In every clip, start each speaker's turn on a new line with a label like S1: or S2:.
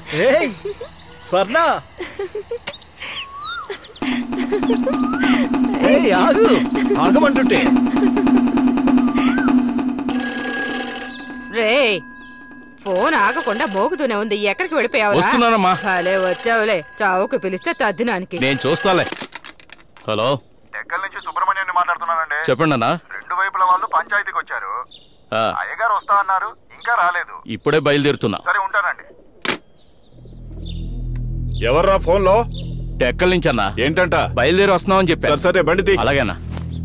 S1: ఏయ్ స్వర్ణ ఏయ్ ఆగు ఆగమంటుంటే
S2: రే ఫోన్ ఆగకుండా మోగుతూనే ఉంది ఎక్కడికి వెళ్ళిపోయావు
S3: వస్తున్నానమ్మా.
S2: భలే వచ్చావులే చావుకు పిలిస్తే తద్దినానికి
S3: నేను చూస్తాలే హలో
S4: ఎక్కడి నుంచి సుబ్రహ్మణ్యం మాట్లాడుతున్నానండి
S3: చెప్పండి అన్నా
S4: రెండు వైపుల వాళ్ళు పంచాయతీకి వచ్చారు
S3: ఆ,
S4: అయ్యగారు వస్తా అన్నారు ఇంకా రాలేదు
S3: ఇప్పుడే బయలుదేరుతున్నా
S4: సరే ఉంటానండి
S5: ఎవర్రా ఫోన్లో
S3: ఎక్కడి నుంచి అన్నా
S5: ఏంటంట
S3: బయలుదేరి వస్తున్నామని చెప్పారు
S5: సరే సరే బండి తీ.
S3: అలాగేనా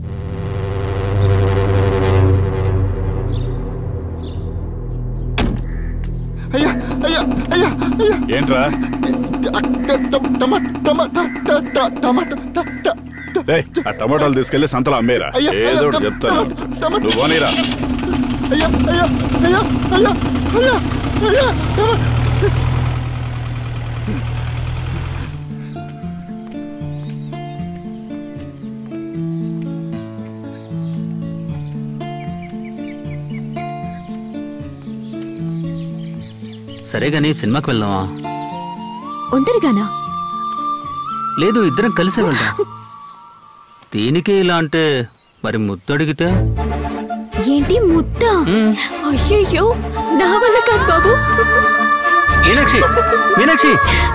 S6: అయ్యా అయ్యా అయ్యా అయ్యా
S5: ఏంట్రా రేయ్, ఆ టమాటాలు తీసుకెళ్లి సంతలో అమ్మేరా
S6: అయ్యా, అయ్యా,
S5: ఏదో ఒకటి
S6: టమ-
S5: చెప్తాను
S6: టమ- టమ-
S5: నువ్వు పోనీరా
S6: అయ్యా అయ్యా అయ్యా అయ్యా అయ్యా అయ్యా
S7: సరే గాని సినిమాకి వెళ్దామా
S8: ఒంటరిగానా
S7: లేదు ఇద్దరం కలిసే వెళ్దాం దీనికి ఇలా అంటే మరి ముద్దు అడిగితే
S8: ఏంటి ముద్ద అయ్యయ్యో నా వల్ల కాదు బాబు
S7: మీనాక్షి మీనాక్షి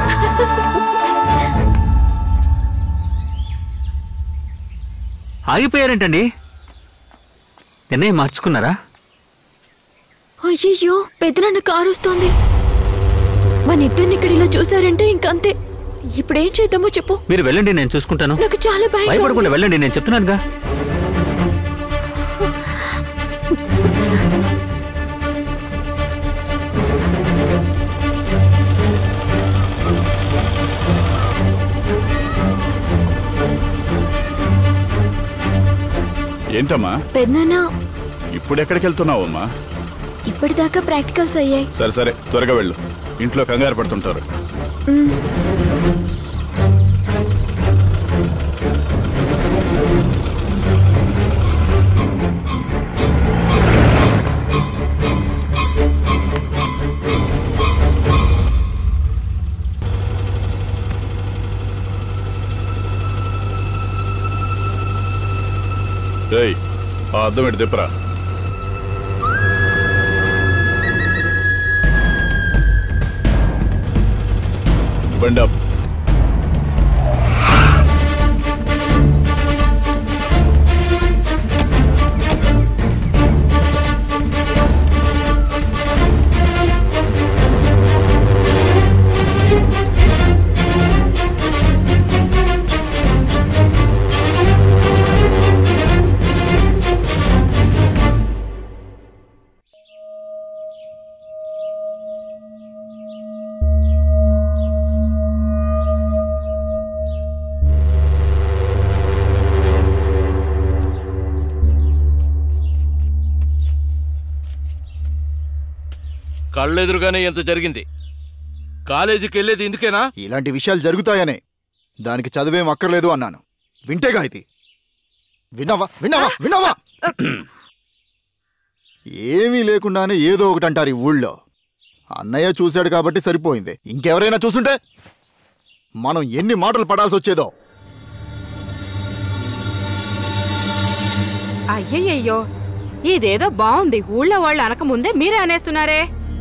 S7: ఆగిపోయారేంటండి నిర్ణయం మార్చుకున్నారా
S8: అయ్యయ్యో పెద్దనాన్న కారు వస్తోంది మన ఇద్దరిని ఇక్కడ ఇలా చూసారంటే ఇంకంతే ఇప్పుడేం చేద్దామో చెప్పు
S7: మీరు వెళ్ళండి నేను చూసుకుంటాను
S8: నాకు చాలా భయం
S7: భయపడకుండా వెళ్ళండి నేను చెప్తున్నానుగా
S5: ఏంటమ్మా
S8: పెద్దనాన్న
S5: ఇప్పుడు ఎక్కడికి వెళ్తున్నావమ్మా
S8: ఇప్పటిదాకా ప్రాక్టికల్స్ అయ్యాయి
S5: సరే సరే త్వరగా వెళ్ళు ఇంట్లో కంగారు పడుతుంటారు
S8: మ్,
S5: ఏయ్ ఆ అద్దం ఇటు తిప్పరా బండి ఆపు.
S3: కళ్ళెదురుగానే ఎంత జరిగింది కాలేజీకి వెళ్ళేది ఎందుకేనా
S6: ఇలాంటి విషయాలు జరుగుతాయనే దానికి చదివేం అక్కర్లేదు అన్నాను వింటేగా ఇది విన్నావా విన్నావా విన్నావా ఏమీ లేకుండానే ఏదో ఒకటి అంటారు ఈ ఊళ్ళో అన్నయ్య చూశాడు కాబట్టి సరిపోయింది ఇంకెవరైనా చూసుంటే మనం ఎన్ని మాటలు పడాల్సి వచ్చేదో
S2: అయ్యయ్యో ఇదేదో బాగుంది ఊళ్ళో వాళ్ళు అనక ముందే మీరే అనేస్తున్నారే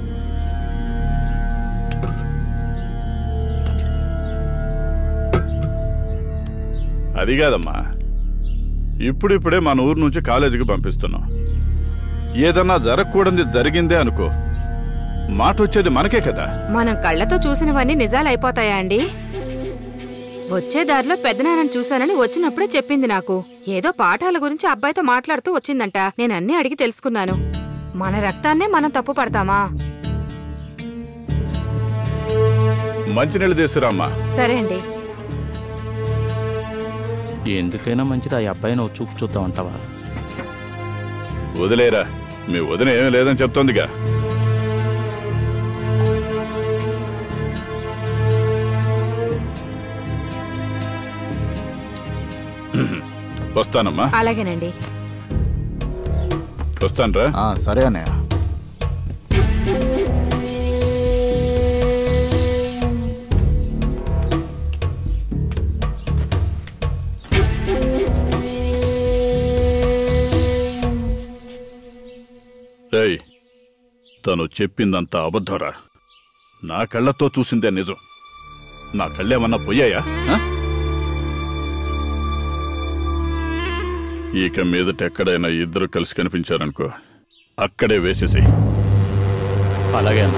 S5: అది కాదమ్మా ఇప్పుడిప్పుడే మన ఊరు నుంచి కాలేజీకి పంపిస్తున్నాం ఏదన్నా జరగకూడదు జరిగిందే అనుకో మాట వచ్చేది మనకే కదా
S2: మనం కళ్ళతో చూసినవన్నీ నిజాలైపోతాయా అండి వచ్చే దారిలో పెద్దనాన్నని చూశానని వచ్చినప్పుడే చెప్పింది నాకు ఏదో పాఠాల గురించి అబ్బాయితో మాట్లాడుతూ వచ్చిందంట నేను అన్నీ అడిగి తెలుసుకున్నాను మన రక్తాన్నే మనం తప్పు పడతామా
S5: మంచినీళ్ళు తీసుకురామ్మా
S2: సరే అండి
S3: ఎందుకైనా మంచిది ఆ అబ్బాయిని ఓ చూపు చూద్దాం అంటావా
S5: వదిలేరా మీ వదిన ఏమీ లేదని చెప్తోందిగా వస్తానమ్మా
S2: అలాగేనండి
S5: వస్తానరా
S6: ఆ, సరే అన్నయ్య
S5: తను చెప్పిందంతా అబద్ధరా నా కళ్ళతో చూసిందే నిజం నా కళ్ళేమన్నా పోయాయా ఆ? ఇక మీదట ఎక్కడైనా ఇద్దరు కలిసి కనిపించారనుకో అక్కడే వేసేసేయ్
S3: అలాగే అన్న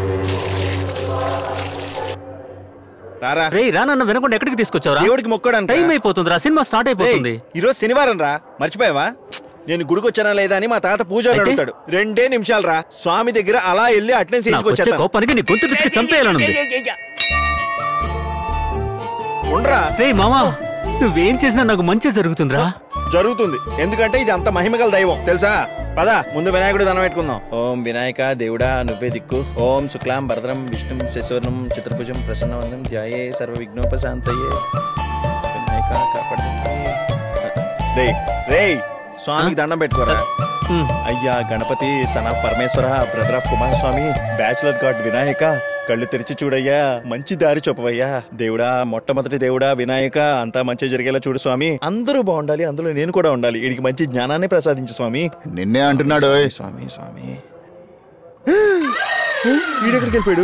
S1: రారా
S7: రే రా నన్ను వినకుండా ఎక్కడికి తీసుకొచ్చావురా
S1: దేవుడికి మొక్కడానికి
S7: టైం అయిపోతుంది రా సినిమా స్టార్ట్ అయిపోతుంది
S1: ఈ రోజు శనివారం రా మర్చిపోయావా నేను గుడికి వచ్చానా లేదా అని మా తాత పూజ
S7: అయితే?
S1: అడుగుతాడు రెండే నిమిషాలు రా స్వామి దగ్గర అలా వెళ్ళి అటెండెన్స్
S7: నాకు వచ్చే కోపానికి నీ గొంతు పిచ్చికి చంపేయాలనుంది
S1: ఉండరా
S7: రే మామా నువ్వేం చేసినా నాకు మంచి జరుగుతుందిరా
S1: జరుగుతుంది ఎందుకంటే ఇది అంత మహిమగల దైవం తెలుసా పద ముందు వినాయకుడు దండం పెట్టుకుందాం ఓం వినాయక దేవుడా నువ్వే దిక్కు ఓం శుక్లాం భరద్రం విష్ణుం శశివర్ణం చిత్రభుజం ప్రసన్నవందం ధ్యాయే సర్వ విఘ్నోపశాంతయే వినాయక కాపాడు రేయ్ రేయ్ స్వామికి దండం పెట్టుకోరా
S7: ఉమ్.
S1: అయ్యా Ganapathi son of Parameshwara brother of Kumaraswamy bachelor god Vinayaka కళ్ళు తెరిచి చూడయ్యా మంచి దారి చూపవయ్యా దేవుడా మొట్టమొదటి దేవుడా వినాయక అంతా మంచి జరిగేలా చూడు స్వామి అందరూ బాగుండాలి అందులో నేను కూడా ఉండాలి వీడికి మంచి జ్ఞానాన్ని ప్రసాదించు స్వామి
S6: నిన్నే అంటున్నాడు ఓయ్.
S1: స్వామి స్వామి వీడెక్కడికి వెళ్ళిపోయాడు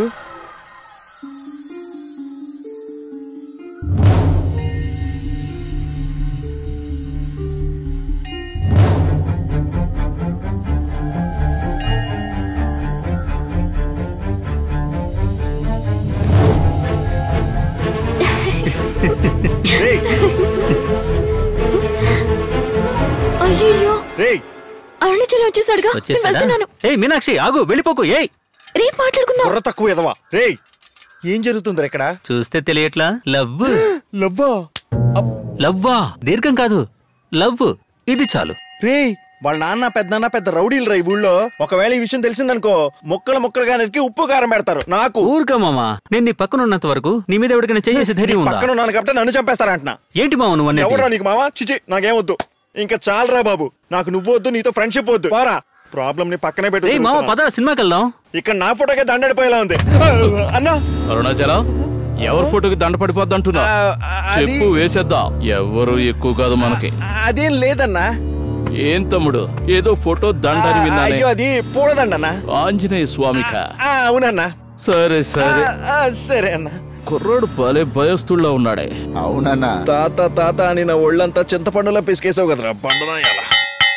S1: రేయ్
S8: అయ్యో
S1: రేయ్
S8: అరుణాచలం వచ్చేసాడుగా నేను
S7: వచ్చేసాడా
S8: వెళ్తున్నాను
S7: ఏయ్ మీనాక్షి ఆగు వెళ్ళిపోకు ఏయ్
S8: రేపు మాట్లాడుకుందాం
S1: బుర్ర తక్కువ ఎదవా రేయ్ ఏం జరుగుతుంది ఇక్కడ
S7: చూస్తే తెలియట్లా లవ్
S1: లవ్వా
S7: లవ్వా దీర్ఘం కాదు లవ్ ఇది చాలు
S1: రేయ్ వాళ్ళ నాన్న పెద్దనాన్న పెద్ద రౌడీలు రా ఈ ఊళ్ళో ఒకవేళ ఈ విషయం తెలిసిందనుకో ముక్కలు ముక్కలుగా నరికి ఉప్పు కారం పెడతారు నాకు
S7: ఊరుగా మామా నేను నీ పక్కన ఉన్నంత వరకు నీ మీద ఎవరికైనా చేసే ధైర్యం ఉందా
S1: పక్కన ఉన్నాను కాబట్టి నన్ను చంపేస్తారంటున్నా
S7: ఏంటి మామ నువ్వు అనేది
S1: ఎవరా నీకు మావా చిచి నాకేమొద్దు ఇంకా చాలరా బాబు నాకు నువ్వు వద్దు నీతో ఫ్రెండ్షిప్ వద్దు పోరా ప్రాబ్లం ని పక్కనే పెట్టు
S7: ఏయ్ మామ పద సినిమాకి వెళ్దాం
S1: ఇక్కడ నా ఫోటోకే దండడిపోయేలా ఉంది అన్నా
S3: అరుణాచలం ఎవరి ఫోటోకి దండ పడిపోద్ది అంటున్నా
S1: ఆ, అది
S3: చెప్పు వేసేద్దాం ఎవరు ఎక్కువ కాదు మనకి
S1: అదేం లేదన్నా
S3: ఏం తమ్ముడు ఏదో ఫోటో దండ అని విన్నానే
S1: అయ్యో అది పూడదండన్నా
S3: ఆంజనేయ స్వామిక
S1: ఆ, అవునన్నా
S3: సరే సరే
S1: ఆ, ఆ, సరే అన్నా
S3: కుర్రోడు భలే భయస్తుళ్ళ ఉన్నాడే
S6: అవునన్నా
S1: తాత తాత అని నా ఒళ్ళంతా చింతపండులో పిసికేసావు కదరా పండునా ఎలా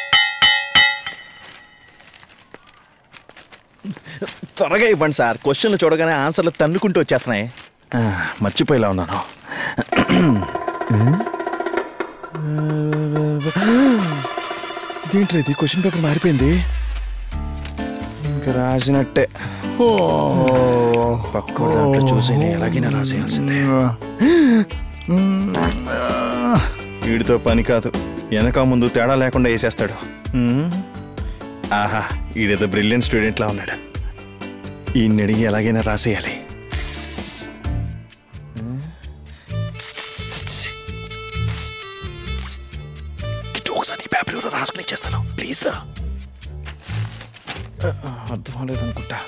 S1: త్వరగా ఇవ్వండి సార్ క్వశ్చన్లు చూడగానే ఆన్సర్లు తన్నుకుంటూ వచ్చేస్తున్నాయి ఆ, మర్చిపోయేలా ఉన్నాను దీంట్లో ఇది క్వశ్చన్ పేపర్ మారిపోయింది ఇంకా రాసినట్టే పక్క దాంట్లో చూసి ఎలాగైనా రాసేయాల్సిందే వీడితో పని కాదు వెనక ముందు తేడా లేకుండా వేసేస్తాడు మ్మ్. ఆహా ఈడేదో బ్రిలియంట్ స్టూడెంట్ లా ఉన్నాడు ఈ అడిగి ఎలాగైనా రాసేయాలి గిట్టు ఒకసారి ఈ పేపర్ ఎవరో రాసుకుని ఇచ్చేస్తాను ప్లీజ్ రా అర్థం అవ్వలేదనుకుంటా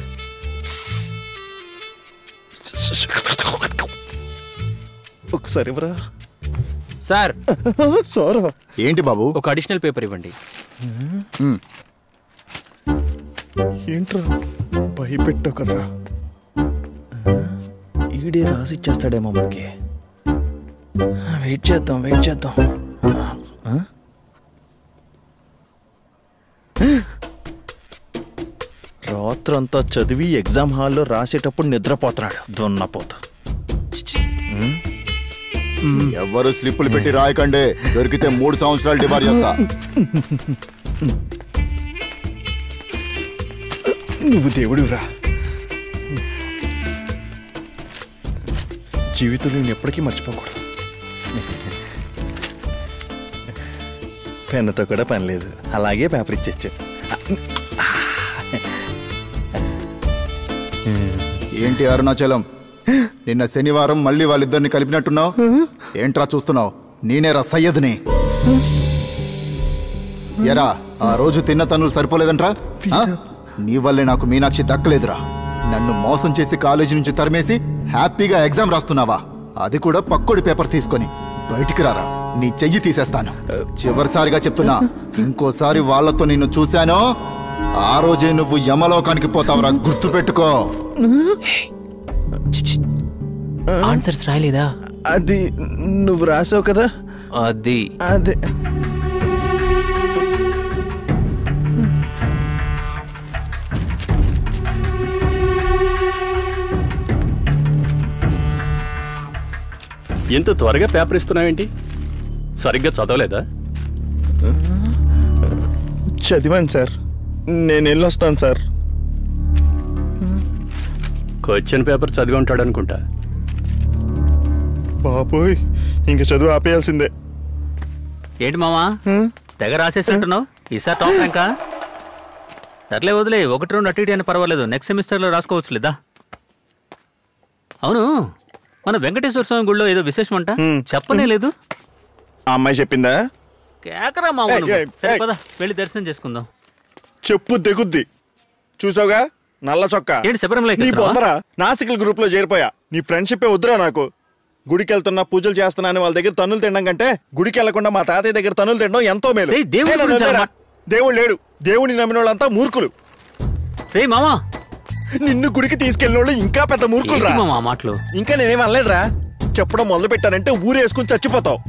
S1: ఒకసారి ఇవ్వరా
S7: సార్
S1: సారా
S6: ఏంటి బాబు
S7: ఒక అడిషనల్ పేపర్ ఇవ్వండి
S1: ఏంట్రా భయపెట్టావు కదరా ఈడే రాసి ఇచ్చేస్తాడేమో మనకి వెయిట్ చేద్దాం వెయిట్ చేద్దాం ఆ? రాత్రంతా చదివి ఎగ్జామ్ హాల్లో రాసేటప్పుడు నిద్రపోతున్నాడు దున్నపోతు
S6: ఎవ్వరు స్లిప్పులు పెట్టి రాయకండి దొరికితే మూడు సంవత్సరాలు డిబార్ చేస్తా
S1: నువ్వు దేవుడివిరా జీవితంలో నేను ఎప్పటికీ మర్చిపోకూడదు పెన్నుతో కూడా పని లేదు అలాగే పేపర్ ఇచ్చేచ్చు
S6: ఏంటి అరుణాచలం నిన్న శనివారం మళ్ళీ వాళ్ళిద్దరిని కలిపినట్టున్నావు ఏంట్రా చూస్తున్నావు నేనేరా సయ్యద్ని ఎరా ఆ రోజు తిన్న తన్నులు సరిపోలేదంట్రా ఆ? నీ వల్లే నాకు మీనాక్షి దక్కలేదురా నన్ను మోసం చేసి కాలేజీ నుంచి తరిమేసి హ్యాపీగా ఎగ్జామ్ రాస్తున్నావా అది కూడా పక్కోడి పేపర్ తీసుకొని బయటికి రారా నీ చెయ్యి తీసేస్తాను చివరిసారిగా చెప్తున్నా ఇంకోసారి వాళ్ళతో నిన్ను చూశానో ఆ రోజే నువ్వు యమలోకానికి పోతావురా గుర్తు పెట్టుకో
S9: ఆన్సర్స్ రాయలేదా
S1: అది నువ్వు రాసావు కదా
S9: అది
S1: అదే
S10: ఇంత త్వరగా పేపర్ ఇస్తున్నావేంటి సరిగ్గా చదవలేదా
S1: చదివాను సార్ నేను వెళ్ళొస్తాను సార్
S10: క్వశ్చన్ పేపర్ చదివి ఉంటాడు అనుకుంటా
S1: బాబోయ్ ఇంక చదువు ఆపేయాల్సిందే
S7: ఏంటి మామా తెగ రాసేసినట్టున్నావు ఈసారి టాప్ ర్యాంకా సర్లే వదిలే ఒకటి రెండు అటు ఇటు అయినా పర్వాలేదు నెక్స్ట్ సెమిస్టర్లో రాసుకోవచ్చు లేదా అవును మన వెంకటేశ్వర స్వామి గుడిలో ఏదో విశేషం అంట చెప్పనే లేదు
S1: ఆ అమ్మాయి చెప్పిందా
S7: కేకరా మామ
S1: ఏయ్,
S7: నువ్వు.
S1: ఏయ్,
S7: సరే
S1: ఏయ్.
S7: పద వెళ్ళి దర్శనం చేసుకుందాం
S1: చెప్పు తెగుద్ది చూసావుగా నల్ల చొక్కా
S7: ఏంటి శబరిమల
S1: నీ
S7: ఎక్కుతున్నావా?
S1: పొందరా నాస్తికుల గ్రూప్ లో చేరిపోయా నీ ఫ్రెండ్షిప్ వద్దురా నాకు గుడికి వెళ్తున్నా పూజలు చేస్తున్నాను వాళ్ళ దగ్గర తన్నులు తినడం కంటే గుడికి వెళ్లకుండా మా తాతయ్య దగ్గర తన్నులు తినడం ఎంతో మేలు
S7: రేయ్, దేవుడి
S1: నేను
S7: గురించి
S1: వదిలేరా?
S7: అమ్మా.
S1: దేవుడు లేడు దేవుడిని నమ్మిన వాళ్ళంతా మూర్ఖులు
S7: రే మామా
S1: నిన్ను గుడికి తీసుకెళ్ళిన వాళ్ళు ఇంకా పెద్ద మూర్ఖులు రా
S7: ఏంటి మామా ఆ మాటలు
S1: ఇంకా నేనేం అనలేదురా చెప్పడం మొదలు పెట్టానంటే ఊరేసుకుని చచ్చిపోతావు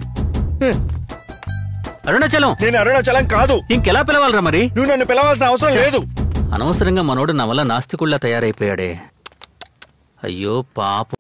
S7: అరుణాచలం
S1: నేను అరుణాచలం కాదు
S7: ఇంకెలా పిలవాలరా మరి
S1: నువ్వు నన్ను పిలవాల్సిన అవసరం లేదు
S7: అనవసరంగా మనోడు నా వల్ల నాస్తికుల్లా తయారైపోయాడే అయ్యో పాపం